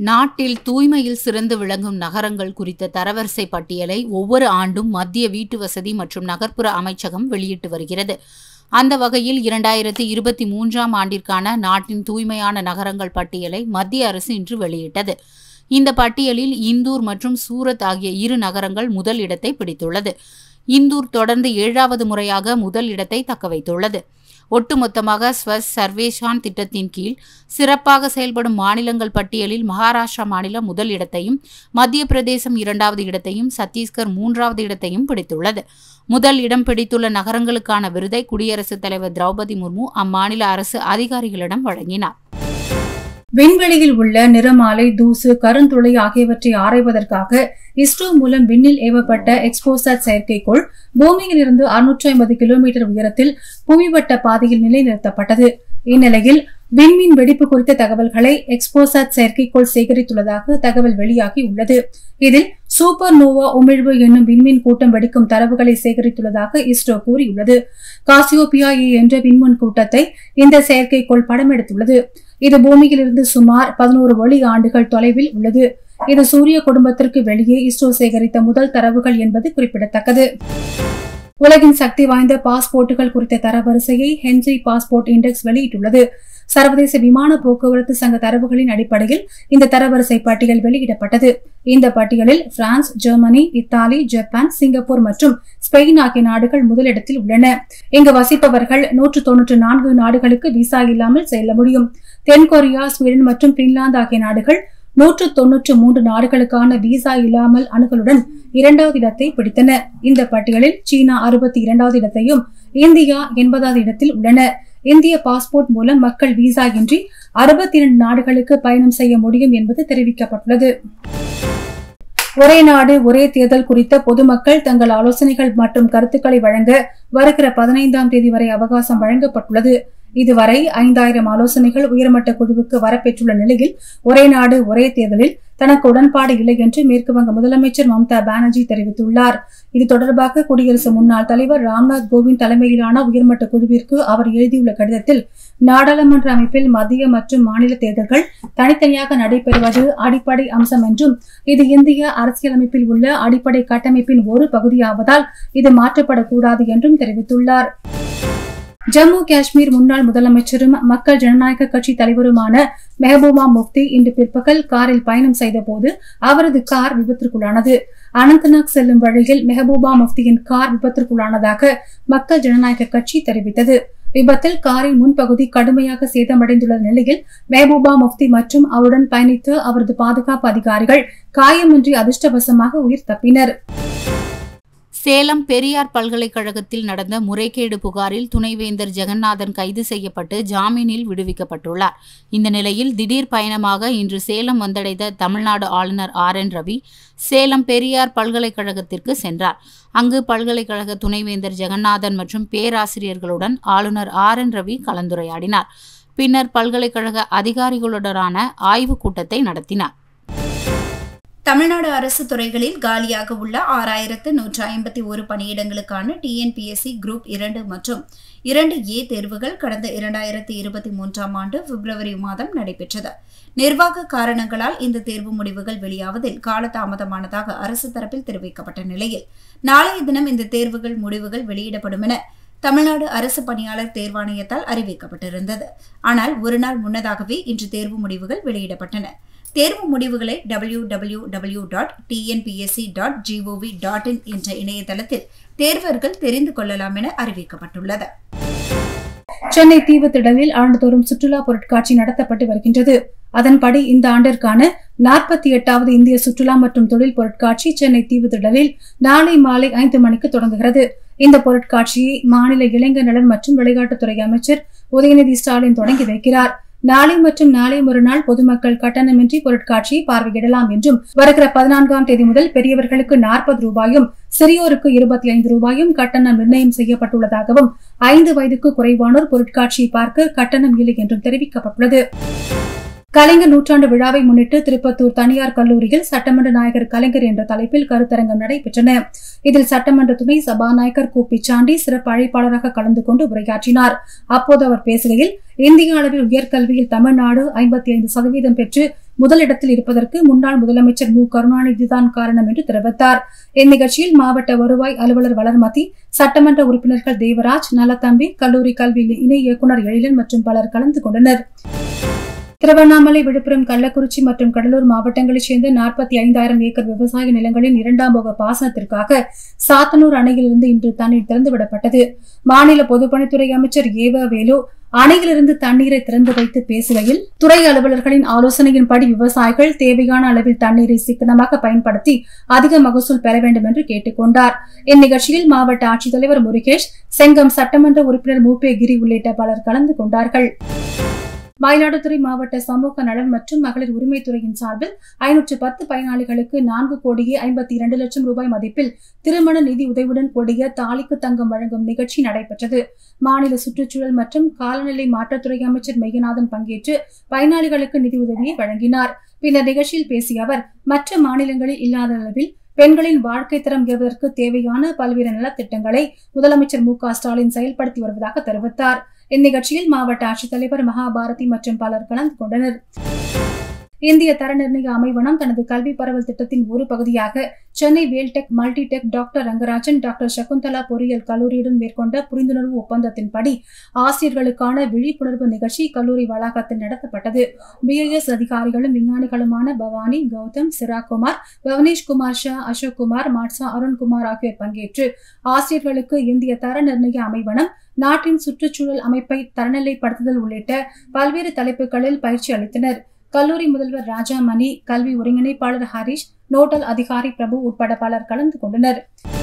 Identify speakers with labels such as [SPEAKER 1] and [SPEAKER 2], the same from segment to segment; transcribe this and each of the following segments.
[SPEAKER 1] நாட்டில் தூய்மையில் சிறந்து விளங்கும் நகரங்கள் குறித்த தரவரிசை பட்டியலை ஒவ்வொரு ஆண்டும் மத்திய வீட்டு வசதி மற்றும் நகர்ப்புற அமைச்சகம் வெளியிட்டு வருகிறது அந்த வகையில் இரண்டாயிரத்தி இருபத்தி மூன்றாம் ஆண்டிற்கான நாட்டின் தூய்மையான நகரங்கள் பட்டியலை மத்திய அரசு இன்று வெளியிட்டது இந்த பட்டியலில் இந்தூர் மற்றும் சூரத் ஆகிய இரு நகரங்கள் முதல் இடத்தை பிடித்துள்ளது இந்தூர் தொடர்ந்து ஏழாவது முறையாக முதல் இடத்தை தக்கவைத்துள்ளது ஒட்டுமொத்தமாக ஸ்வஸ் சர்வேஷான் திட்டத்தின் கீழ் சிறப்பாக செயல்படும் மாநிலங்கள் பட்டியலில் மகாராஷ்டிரா மாநிலம் முதல் இடத்தையும் மத்திய பிரதேசம் இரண்டாவது இடத்தையும் சத்தீஸ்கர் மூன்றாவது இடத்தையும் பிடித்துள்ளது முதல் இடம் பிடித்துள்ள நகரங்களுக்கான விருதை குடியரசுத் தலைவர் திரௌபதி முர்மு அம்மாநில அரசு அதிகாரிகளிடம் வழங்கினார்
[SPEAKER 2] விண்வெளியில் உள்ள நிறமாலை தூசு கருந்துளை ஆகியவற்றை ஆராய்வதற்காக இஸ்ரோ மூலம் விண்ணில் ஏவப்பட்ட எக்ஸ்போசாட் செயற்கைக்கோள் பூமியில் இருந்து அறுநூற்றி ஐம்பது கிலோமீட்டர் உயரத்தில் புவிவட்ட பாதையில் நிலைநிறுத்தப்பட்டது இந்நிலையில் விண்மீன் வெடிப்பு குறித்த தகவல்களை எக்ஸ்போசாட் செயற்கைக்கோள் சேகரித்துள்ளதாக தகவல் வெளியாகி உள்ளது இதில் சூப்பர் நோவா உமிழ்வு என்னும் விண்மீன் கூட்டம் வெடிக்கும் தரவுகளை சேகரித்துள்ளதாக இஸ்ரோ கூறியுள்ளது காசியோபியா ஏ என்ற விண்மீன் கூட்டத்தை இந்த செயற்கைக்கோள் படமெடுத்துள்ளது இது பூமியிலிருந்து சுமார் பதினோரு ஒளி ஆண்டுகள் தொலைவில் உள்ளது இது சூரிய குடும்பத்திற்கு வெளியே இஸ்ரோ சேகரித்த முதல் தரவுகள் என்பது குறிப்பிடத்தக்கது உலகின் சக்தி வாய்ந்த பாஸ்போர்ட்டுகள் குறித்த தரவரிசையை ஹென்ரி பாஸ்போர்ட் இண்டெக்ஸ் வெளியிட்டுள்ளது சர்வதேச விமான போக்குவரத்து சங்க தரவுகளின் அடிப்படையில் இந்த தரவரிசை பட்டியல் வெளியிடப்பட்டது இந்த பட்டியலில் France Germany Italy Japan Singapore மற்றும் ஸ்பெயின் ஆகிய நாடுகள் முதலிடத்தில் உள்ளன இங்கு வசிப்பவர்கள் நூற்று தொன்னூற்று நான்கு நாடுகளுக்கு விசா இல்லாமல் செல்ல முடியும் தென்கொரியா ஸ்வீடன் மற்றும் பின்லாந்து ஆகிய நாடுகள் நூற்று தொன்னூற்று மூன்று நாடுகளுக்கான விசா இல்லாமல் அணுகளுடன் இரண்டாவது இடத்தை பிடித்தன இந்த பட்டியலில் சீனா அறுபத்தி இரண்டாவது இடத்தையும் இந்தியா எண்பதாவது இடத்தில் உள்ளன இந்திய பாஸ்போர்ட் மூலம் மக்கள் விசா இன்றி அறுபத்தி இரண்டு நாடுகளுக்கு பயணம் செய்ய முடியும் என்பது தெரிவிக்கப்பட்டுள்ளது ஒரே நாடு ஒரே தேர்தல் குறித்த பொதுமக்கள் தங்கள் ஆலோசனைகள் மற்றும் கருத்துக்களை வழங்க வருகிற பதினைந்தாம் தேதி வரை அவகாசம் வழங்கப்பட்டுள்ளது இதுவரை ஐந்தாயிரம் ஆலோசனைகள் உயர்மட்ட குழுவுக்கு வரப்பெற்றுள்ள நிலையில் ஒரே நாடு ஒரே தேர்தலில் தனக்கு உடன்பாடு இல்லை என்று மேற்குவங்க முதலமைச்சர் மம்தா பானர்ஜி தெரிவித்துள்ளார் இது தொடர்பாக குடியரசு முன்னாள் தலைவர் ராம்நாத் கோவிந்த் தலைமையிலான உயர்மட்ட குழுவிற்கு அவர் எழுதியுள்ள கடிதத்தில் நாடாளுமன்ற அமைப்பில் மத்திய மற்றும் மாநில தேர்தல்கள் தனித்தனியாக நடைபெறுவது அடிப்படை அம்சம் என்றும் இது இந்திய அரசியலமைப்பில் உள்ள அடிப்படை கட்டமைப்பின் ஒரு பகுதியாவதால் இது மாற்றப்படக்கூடாது என்றும் தெரிவித்துள்ளார் ஜம்மு காஷ்மீர் முன்னாள் முதலமைச்சரும் மக்கள் ஜனநாயக கட்சி தலைவருமான மெஹபூபா முஃப்தி இன்று பிற்பகல் காரில் பயணம் செய்தபோது அவரது கார் விபத்திற்குள்ளானது அனந்தநாக் செல்லும் வழியில் மெஹபூபா முஃப்தியின் கார் விபத்திற்குள்ளானதாக மக்கள் ஜனநாயக கட்சி தெரிவித்தது விபத்தில் காரின் முன்பகுதி கடுமையாக சேதமடைந்துள்ள நிலையில் மெஹபூபா முஃப்தி மற்றும் அவருடன் பயணித்த அவரது பாதுகாப்பு அதிகாரிகள் காயமின்றி அதிர்ஷ்டவசமாக உயிர் தப்பினர்
[SPEAKER 1] சேலம் பெரியார் பல்கலைக்கழகத்தில் நடந்த முறைகேடு புகாரில் துணைவேந்தர் ஜெகநாதன் கைது செய்யப்பட்டு ஜாமீனில் விடுவிக்கப்பட்டுள்ளார் இந்த நிலையில் திடீர் பயணமாக இன்று சேலம் வந்தடைந்த தமிழ்நாடு ஆளுநர் ஆர் என் ரவி சேலம் பெரியார் பல்கலைக்கழகத்திற்கு சென்றார் அங்கு பல்கலைக்கழக துணைவேந்தர் ஜெகநாதன் மற்றும் பேராசிரியர்களுடன் ஆளுநர் ஆர் என் ரவி கலந்துரையாடினார் பின்னர் பல்கலைக்கழக அதிகாரிகளுடனான ஆய்வுக் கூட்டத்தை நடத்தினார்
[SPEAKER 3] தமிழ்நாடு அரசு துறைகளில் காலியாக உள்ள ஆறாயிரத்து நூற்று ஐம்பத்தி ஒரு பணியிடங்களுக்கான டிஎன்பிஎஸ்சி குரூப் இரண்டு மற்றும் இரண்டு ஏ தேர்வுகள் கடந்த இரண்டாயிரத்தி இருபத்தி மூன்றாம் ஆண்டு பிப்ரவரி மாதம் நடைபெற்றது நிர்வாக காரணங்களால் இந்த தேர்வு முடிவுகள் வெளியாவதில் காலதாமதமானதாக அரசு தரப்பில் தெரிவிக்கப்பட்ட நிலையில் நாளைய தினம் இந்த தேர்வுகள் முடிவுகள் வெளியிடப்படும் என தமிழ்நாடு அரசு பணியாளர் தேர்வாணையத்தால் அறிவிக்கப்பட்டிருந்தது ஆனால் ஒரு நாள் முன்னதாகவே இன்று தேர்வு முடிவுகள் வெளியிடப்பட்டன தேர்வு முடிவுகளை W W W dot TNPSC dot G O V dot in என்ற இணையதளத்தில் தேர்வர்கள் தெரிந்து கொள்ளலாம் என அறிவிக்கப்பட்டுள்ளது
[SPEAKER 2] சென்னை தீவுத்திடலில் ஆண்டுதோறும் சுற்றுலா பொருட்காட்சி நடத்தப்பட்டு வருகின்றது அதன்படி இந்த ஆண்டிற்கான நாற்பத்தி எட்டாவது இந்திய சுற்றுலா மற்றும் தொழில் பொருட்காட்சி சென்னை தீவுத்திடலில் நாளை மாலை ஐந்து மணிக்கு தொடங்குகிறது இந்த பொருட்காட்சியை மாநில இளைஞர் நலன் மற்றும் விளையாட்டுத்துறை அமைச்சர் உதயநிதி ஸ்டாலின் தொடங்கி வைக்கிறார் நாளை மற்றும் நாளை மறுநாள் பொதுமக்கள் கட்டணமின்றி பொருட்காட்சியை பார்வையிடலாம் என்றும் வருகிற பதினான்காம் தேதி முதல் பெரியவர்களுக்கு நாற்பது ரூபாயும் சிறியோருக்கு இருபத்தி ஐந்து ரூபாயும் கட்டணம் நிர்ணயம் செய்யப்பட்டுள்ளதாகவும் ஐந்து வயதுக்கு குறைவானோர் பொருட்காட்சியை பார்க்க கட்டணம் இல்லை என்றும் தெரிவிக்கப்பட்டுள்ளது கலைஞர் நூற்றாண்டு விழாவை முன்னிட்டு திருப்பத்தூர் தனியார் கல்லூரியில் சட்டமன்ற நாயகர் கலைஞர் என்ற தலைப்பில் கருத்தரங்கம் நடைபெற்றன இதில் சட்டமன்ற துணை சபாநாயகர் கு பிச்சாண்டி சிறப்பு அழைப்பாளராக கலந்து கொண்டு உரையாற்றினார் அப்போது அவர் பேசுகையில் இந்திய அளவில் உயர்கல்வியில் தமிழ்நாடு ஐம்பத்தி ஐந்து சதவீதம் பெற்று முதலிடத்தில் இருப்பதற்கு முன்னாள் முதலமைச்சர் மு கருணாநிதி தான் காரணம் என்று தெரிவித்தார் இந்நிகழ்ச்சியில் மாவட்ட வருவாய் அலுவலர் வளர்மதி சட்டமன்ற உறுப்பினர்கள் தேவராஜ் நலத்தம்பி கல்லூரி கல்வி இணை இயக்குநர் எழிலன் மற்றும் பலர் கலந்து கொண்டனர் திருவண்ணாமலை விழுப்புரம் கள்ளக்குறிச்சி மற்றும் கடலூர் மாவட்டங்களைச் சேர்ந்த நாற்பத்தி ஐந்தாயிரம் ஏக்கர் விவசாய நிலங்களின் இரண்டாம் போக பாசனத்திற்காக சாத்தனூர் அணையிலிருந்து இன்று தண்ணீர் திறந்துவிடப்பட்டது மாநில பொதுப்பணித்துறை அமைச்சர் ஏவ வேலு அணையிலிருந்து தண்ணீரை திறந்து வைத்து பேசுகையில் துறை அலுவலர்களின் ஆலோசனையின்படி விவசாயிகள் தேவையான அளவில் தண்ணீரை சிக்கனமாக பயன்படுத்தி அதிக மகசூல் பெற வேண்டும் என்று கேட்டுக் கொண்டார் இந்நிகழ்ச்சியில் மாவட்ட ஆட்சித்தலைவர் முருகேஷ் செங்கம் சட்டமன்ற உறுப்பினர் மூப்பே கிரி உள்ளிட்ட பலர் கலந்து கொண்டார்கள் மயிலாடுதுறை மாவட்ட சமூக நலன் மற்றும் மகளிர் உரிமைத்துறையின் சார்பில் ஐநூற்று பத்து பயனாளிகளுக்கு நான்கு கோடியே ஐம்பத்தி இரண்டு லட்சம் ரூபாய் மதிப்பில் திருமண நிதி உதவியுடன் கூடிய தாலிக்கு தங்கம் வழங்கும் நிகழ்ச்சி நடைபெற்றது மாநில சுற்றுச்சூழல் மற்றும் காலநிலை மாற்றத்துறை அமைச்சர் மெய்யநாதன் பங்கேற்று பயனாளிகளுக்கு நிதி உதவியை வழங்கினார் பின்னர் நிகழ்ச்சியில் பேசிய அவர் மற்ற மாநிலங்களில் இல்லாத அளவில் பெண்களின் வாழ்க்கை தரம் உயர்வதற்கு தேவையான பல்வேறு நலத்திட்டங்களை முதலமைச்சர் மு க ஸ்டாலின் செயல்படுத்தி வருவதாக தெரிவித்தார் இந்நிகழ்ச்சியில் மாவட்ட ஆட்சித்தலைவர் மகாபாரதி மற்றும் பலர் கலந்து கொண்டனர் இந்திய தர நிர்ணய அமைவனம் தனது கல்வி பரவல் திட்டத்தின் ஒரு பகுதியாக Chennai Vel Tech multitech doctor Rangarajan doctor Sakunthala பொறியியல் கல்லூரியுடன் மேற்கொண்ட புரிந்துணர்வு ஒப்பந்தத்தின்படி ஆசிரியர்களுக்கான விழிப்புணர்வு நிகழ்ச்சி கல்லூரி வளாகத்தில் நடத்தப்பட்டது பிஐஎஸ் அதிகாரிகளும் விஞ்ஞானிகளுமான பவானி கௌதம் சிராகுமார் பவனேஷ்குமார் ஷா அசோக் குமார் மாட்சா அருண்குமார் ஆகியோர் பங்கேற்று ஆசிரியர்களுக்கு இந்திய தர நிர்ணய அமைவனம் நாட்டின் சுற்றுச்சூழல் அமைப்பை தரநிலைப்படுத்துதல் உள்ளிட்ட பல்வேறு தலைப்புகளில் பயிற்சி அளித்தனர் கல்லூரி முதல்வர் ராஜாமணி கல்வி ஒருங்கிணைப்பாளர் ஹரிஷ் நோட்டல் அதிகாரி பிரபு உட்பட பலர் கலந்து கொண்டனர்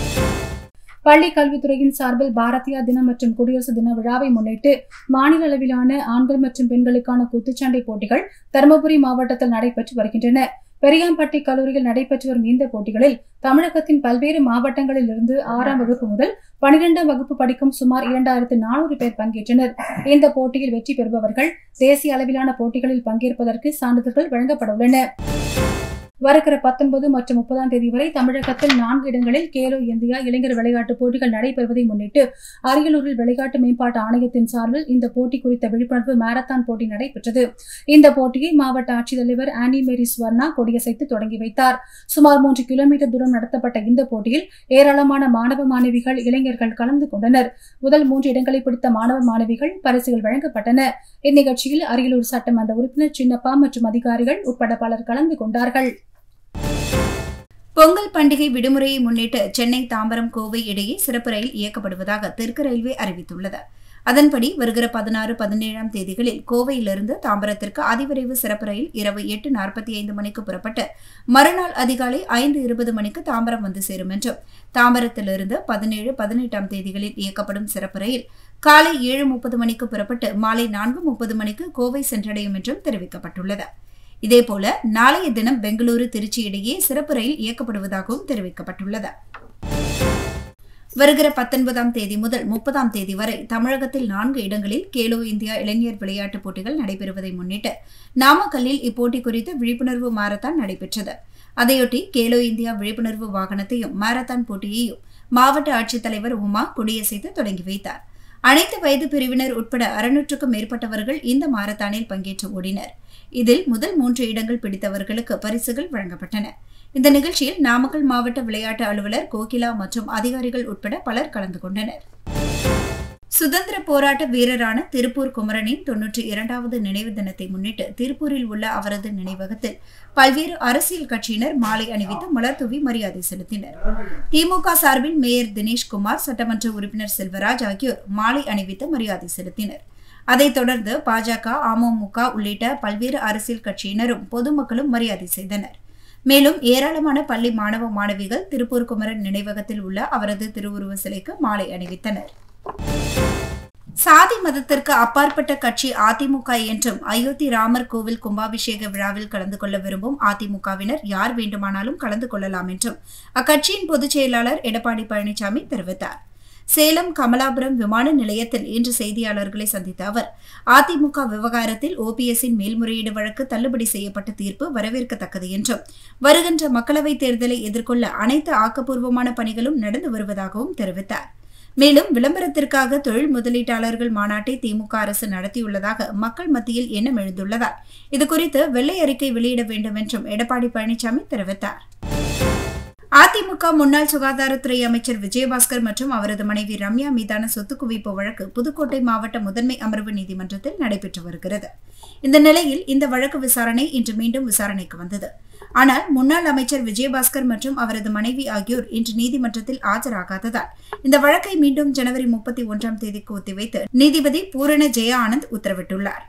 [SPEAKER 2] பள்ளி கல்வித்துறையின் சார்பில் பாரதியார் தினம் மற்றும் குடியரசு தின விழாவை முன்னிட்டு மாநில அளவிலான ஆண்கள் மற்றும் பெண்களுக்கான குத்துச்சண்டை போட்டிகள் தருமபுரி மாவட்டத்தில் நடைபெற்று வருகின்றன பெரியாம்பட்டி கல்லூரியில் நடைபெற்று வரும் இந்த போட்டிகளில் தமிழகத்தின் பல்வேறு மாவட்டங்களில் இருந்து ஆறாம் வகுப்பு முதல் பனிரெண்டாம் வகுப்பு படிக்கும் சுமார் இரண்டாயிரத்து நானூறு பேர் பங்கேற்றனர் இந்த போட்டியில் வெற்றி பெறுபவர்கள் தேசிய அளவிலான போட்டிகளில் பங்கேற்பதற்கு சான்றிதழ்கள் வழங்கப்பட உள்ளன வருகிற பத்தொன்பது மற்றும் முப்பதாம் தேதி வரை தமிழகத்தில் நான்கு இடங்களில் கேலோ இந்தியா இளைஞர் விளையாட்டுப் போட்டிகள் நடைபெறுவதை முன்னிட்டு அரியலூரில் விளையாட்டு மேம்பாட்டு ஆணையத்தின் சார்பில் இந்த போட்டி குறித்த விழிப்புணர்வு மாரத்தான் போட்டி நடைபெற்றது இந்த போட்டியை மாவட்ட ஆட்சித்தலைவர் ஆனி மேரி ஸ்வர்ணா கொடியசைத்து தொடங்கி வைத்தார் சுமார் மூன்று கிலோமீட்டர் தூரம் நடத்தப்பட்ட இந்த போட்டியில் ஏராளமான மாணவ மாணவிகள் இளைஞர்கள் கலந்து கொண்டனர் முதல் மூன்று இடங்களை பிடித்த மாணவ மாணவிகள் பரிசுகள் வழங்கப்பட்டன இந்நிகழ்ச்சியில் அரியலூர் சட்டமன்ற உறுப்பினர் சின்னப்பா மற்றும் அதிகாரிகள் உட்பட பலர் கலந்து கொண்டார்கள்
[SPEAKER 3] பொங்கல் பண்டிகை விடுமுறையை முன்னிட்டு சென்னை தாம்பரம் கோவை இடையே சிறப்பு ரயில் இயக்கப்படுவதாக தெற்கு ரயில்வே அறிவித்துள்ளது அதன்படி வருகிற பதினாறு பதினேழாம் தேதிகளில் கோவையிலிருந்து தாம்பரத்திற்கு அதிவிரைவு சிறப்பு ரயில் இரவு எட்டு நாற்பத்தி ஐந்து மணிக்கு புறப்பட்டு மறுநாள் அதிகாலை ஐந்து இருபது மணிக்கு தாம்பரம் வந்து சேரும் என்றும் தாம்பரத்திலிருந்து பதினேழு பதினெட்டாம் தேதிகளில் இயக்கப்படும் சிறப்பு ரயில் காலை ஏழு முப்பது மணிக்கு புறப்பட்டு மாலை நான்கு முப்பது மணிக்கு கோவை சென்றடையும் என்றும் தெரிவிக்கப்பட்டுள்ளது இதேபோல நாளைய தினம் பெங்களூரு திருச்சி இடையே சிறப்பு ரயில் இயக்கப்படுவதாகவும் தெரிவிக்கப்பட்டுள்ளது வருகிற பத்தொன்பதாம் தேதி முதல் முப்பதாம் தேதி வரை தமிழகத்தில் நான்கு இடங்களில் கேலோ இந்தியா இளைஞர் விளையாட்டுப் போட்டிகள் நடைபெறுவதை முன்னிட்டு நாமக்கல்லில் இப்போட்டி குறித்த விழிப்புணர்வு மாரத்தான் நடைபெற்றது அதையொட்டி கேலோ இந்தியா விழிப்புணர்வு வாகனத்தையும் மாரத்தான் போட்டியையும் மாவட்ட ஆட்சித்தலைவர் உமா கொடியசைத்து தொடங்கி வைத்தார் அனைத்து வயது பிரிவினர் உட்பட அறுநூற்றுக்கும் மேற்பட்டவர்கள் இந்த மாரத்தானில் பங்கேற்று ஓடினர் இதில் முதல் மூன்று இடங்கள் பிடித்தவர்களுக்கு பரிசுகள் வழங்கப்பட்டன இந்த நிகழ்ச்சியில் நாமக்கல் மாவட்ட விளையாட்டு அலுவலர் கோகிலா மற்றும் அதிகாரிகள் உட்பட பலர் கலந்து கொண்டனர் சுதந்திர போராட்ட வீரரான திருப்பூர் குமரனின் தொன்னூற்றி இரண்டாவது நினைவு தினத்தை முன்னிட்டு திருப்பூரில் உள்ள அவரது நினைவகத்தில் பல்வேறு அரசியல் கட்சியினர் மாலை அணிவித்து மலர்தூவி மரியாதை செலுத்தினர் திமுக சார்பில் மேயர் தினேஷ்குமார் சட்டமன்ற உறுப்பினர் செல்வராஜ் ஆகியோர் மாலை அணிவித்து மரியாதை செலுத்தினர் அதைத் தொடர்ந்து பாஜக அமமுக உள்ளிட்ட பல்வேறு அரசியல் கட்சியினரும் பொதுமக்களும் மரியாதை செய்தனர் மேலும் ஏராளமான பள்ளி மாணவ மாணவிகள் திருப்பூர் குமரன் நினைவகத்தில் உள்ள அவரது திருவுருவ சிலைக்கு மாலை அணிவித்தனர் சாதி மதத்திற்கு அப்பாற்பட்ட கட்சி அதிமுக என்றும் அயோத்தி ராமர் கோவில் கும்பாபிஷேக விழாவில் கலந்து கொள்ள விரும்பும் அதிமுகவினர் யார் வேண்டுமானாலும் கலந்து கொள்ளலாம் என்றும் அக்கட்சியின் பொதுச் செயலாளர் எடப்பாடி பழனிசாமி தெரிவித்தார் சேலம் கமலாபுரம் விமான நிலையத்தில் இன்று செய்தியாளர்களை சந்தித்த அவர் அதிமுக விவகாரத்தில் ஓபிஎஸ்ஸின் மேல்முறையீடு வழக்கு தள்ளுபடி செய்யப்பட்ட தீர்ப்பு வரவேற்கத்தக்கது என்றும் வருகின்ற மக்களவைத் தேர்தலை எதிர்கொள்ள அனைத்து ஆக்கப்பூர்வமான பணிகளும் நடந்து வருவதாகவும் தெரிவித்தார் மேலும் விளம்பரத்திற்காக தொழில் முதலீட்டாளர்கள் மாநாட்டை திமுக அரசு நடத்தியுள்ளதாக மக்கள் மத்தியில் எண்ணம் எழுந்துள்ளதால் இதுகுறித்து வெள்ளை அறிக்கை வெளியிட வேண்டும் என்றும் எடப்பாடி பழனிசாமி தெரிவித்தார் அதிமுக முன்னாள் சுகாதாரத்துறை அமைச்சர் விஜயபாஸ்கர் மற்றும் அவரது மனைவி ரம்யா மீதான சொத்து குவிப்பு வழக்கு புதுக்கோட்டை மாவட்ட முதன்மை அமர்வு நீதிமன்றத்தில் நடைபெற்று வருகிறது இந்த நிலையில் இந்த வழக்கு விசாரணை இன்று மீண்டும் விசாரணைக்கு வந்தது ஆனால் முன்னாள் அமைச்சர் விஜயபாஸ்கர் மற்றும் அவரது மனைவி ஆகியோர் இன்று நீதிமன்றத்தில் ஆஜராகாததால் இந்த வழக்கை மீண்டும் ஜனவரி முப்பத்தி ஒன்றாம் தேதிக்கு ஒத்திவைத்து நீதிபதி பூரண ஜெயா ஆனந்த் உத்தரவிட்டுள்ளார்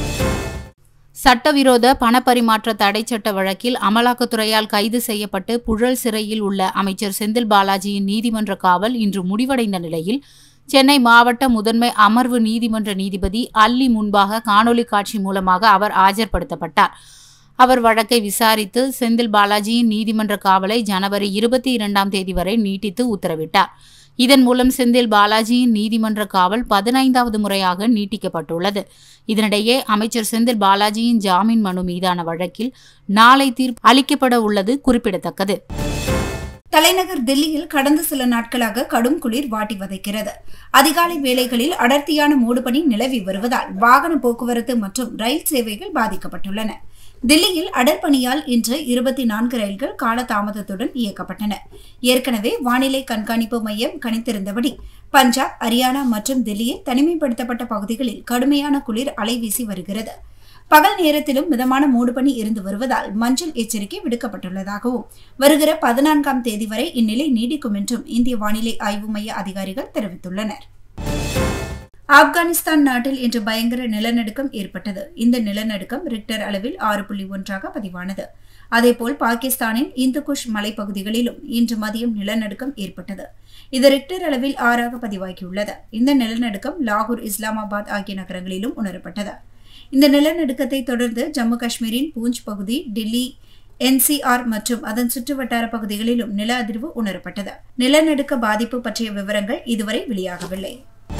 [SPEAKER 1] சட்டவிரோத பணப்பரிமாற்ற தடை சட்ட வழக்கில் அமலாக்கத்துறையால் கைது செய்யப்பட்டு புழல் சிறையில் உள்ள அமைச்சர் செந்தில் பாலாஜியின் நீதிமன்ற காவல் இன்று முடிவடைந்த நிலையில் சென்னை மாவட்ட முதன்மை அமர்வு நீதிமன்ற நீதிபதி அல்லி முன்பாக காணொலி காட்சி மூலமாக அவர் ஆஜர்படுத்தப்பட்டார் அவர் வழக்கை விசாரித்து செந்தில் பாலாஜியின் நீதிமன்ற காவலை ஜனவரி இருபத்தி இரண்டாம் தேதி வரை நீட்டித்து உத்தரவிட்டார் இதன் மூலம் செந்தில் பாலாஜியின் நீதிமன்ற காவல் பதினைந்தாவது முறையாக நீட்டிக்கப்பட்டுள்ளது இதனிடையே அமைச்சர் செந்தில் பாலாஜியின் ஜாமீன் மனு மீதான வழக்கில் நாளை தீர்ப்பு அளிக்கப்பட உள்ளது குறிப்பிடத்தக்கது
[SPEAKER 3] தலைநகர் தில்லியில் கடந்த சில நாட்களாக கடும் குளிர் வாட்டி வதைக்கிறது அதிகாலை வேளைகளில் அடர்த்தியான மூடுபனி நிலவி வருவதால் வாகன போக்குவரத்து மற்றும் ரயில் சேவைகள் பாதிக்கப்பட்டுள்ளன தில்லியில் அடர்பனியால் இன்று இருபத்தி நான்கு ரயில்கள் காலதாமதத்துடன் இயக்கப்பட்டன ஏற்கனவே வானிலை கண்காணிப்பு மையம் கணித்திருந்தபடி பஞ்சாப் ஹரியானா மற்றும் தில்லியில் தனிமைப்படுத்தப்பட்ட பகுதிகளில் கடுமையான குளிர் அலைவீசி வருகிறது பகல் நேரத்திலும் மிதமான மூடுபனி இருந்து வருவதால் மஞ்சள் எச்சரிக்கை விடுக்கப்பட்டுள்ளதாகவும் வருகிற பதினான்காம் தேதி வரை இந்நிலை நீடிக்கும் என்றும் இந்திய வானிலை ஆய்வு மைய அதிகாரிகள் தெரிவித்துள்ளனர் ஆப்கானிஸ்தான் நாட்டில் இன்று பயங்கர நிலநடுக்கம் ஏற்பட்டது இந்த நிலநடுக்கம் ரிக்டர் அளவில் ஆறு புள்ளி ஒன்றாக பதிவானது அதேபோல் பாகிஸ்தானின் இந்துகுஷ் மலைப்பகுதிகளிலும் இன்று மதியம் நிலநடுக்கம் ஏற்பட்டது இது ரிக்டர் அளவில் ஆறாக பதிவாகியுள்ளது இந்த நிலநடுக்கம் லாகூர் இஸ்லாமாபாத் ஆகிய நகரங்களிலும் உணரப்பட்டது இந்த நிலநடுக்கத்தை தொடர்ந்து ஜம்மு காஷ்மீரின் பூஞ்ச் பகுதி டெல்லி என்சிஆர் மற்றும் அதன் சுற்றுவட்டார பகுதிகளிலும் நில அதிர்வு உணரப்பட்டது நிலநடுக்க பாதிப்பு பற்றிய விவரங்கள் இதுவரை வெளியாகவில்லை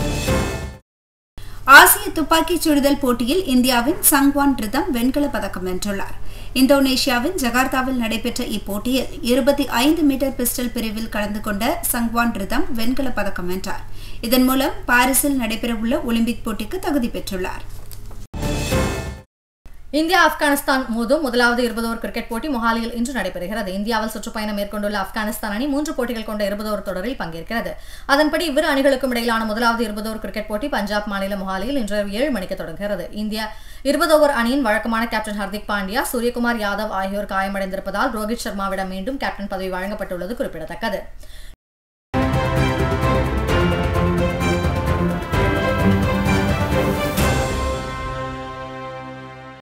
[SPEAKER 3] ஆசிய துப்பாக்கிச் சுடுதல் போட்டியில் இந்தியாவின் சங்வான் ரிதம் வெண்கலப் பதக்கம் வென்றுள்ளார் இந்தோனேஷியாவின் ஜகார்த்தாவில் நடைபெற்ற இப்போட்டியில் இருபத்தி ஐந்து மீட்டர் பிஸ்டல் பிரிவில் கலந்து கொண்ட சங்வான் ரிதம் வெண்கலப் பதக்கம் வென்றார் இதன் மூலம் பாரிஸில் நடைபெறவுள்ள ஒலிம்பிக் போட்டிக்கு தகுதி பெற்றுள்ளார்
[SPEAKER 4] இந்தியா ஆப்கானிஸ்தான் மோதும் முதலாவது இருபது ஓவர் கிரிக்கெட் போட்டி மொஹாலியில் இன்று நடைபெறுகிறது இந்தியாவில் சுற்றுப்பயணம் மேற்கொண்டுள்ள ஆப்கானிஸ்தான் அணி மூன்று போட்டிகள் கொண்ட இருபது ஓவர் தொடரில் பங்கேற்கிறது அதன்படி இவ்விரு அணிகளுக்கும் இடையிலான முதலாவது இருபது ஓவர் கிரிக்கெட் போட்டி பஞ்சாப் மாநில மொஹாலியில் இன்று ஏழு மணிக்கு தொடங்குகிறது இந்தியா இருபது ஓவர் அணியின் வழக்கமான கேப்டன் ஹர்திக் பாண்டியா சூரியகுமார் யாதவ் ஆகியோர் காயமடைந்திருப்பதால் ரோஹித் சர்மாவிடம் மீண்டும் கேப்டன் பதவி வழங்கப்பட்டுள்ளது குறிப்பிடத்தக்கது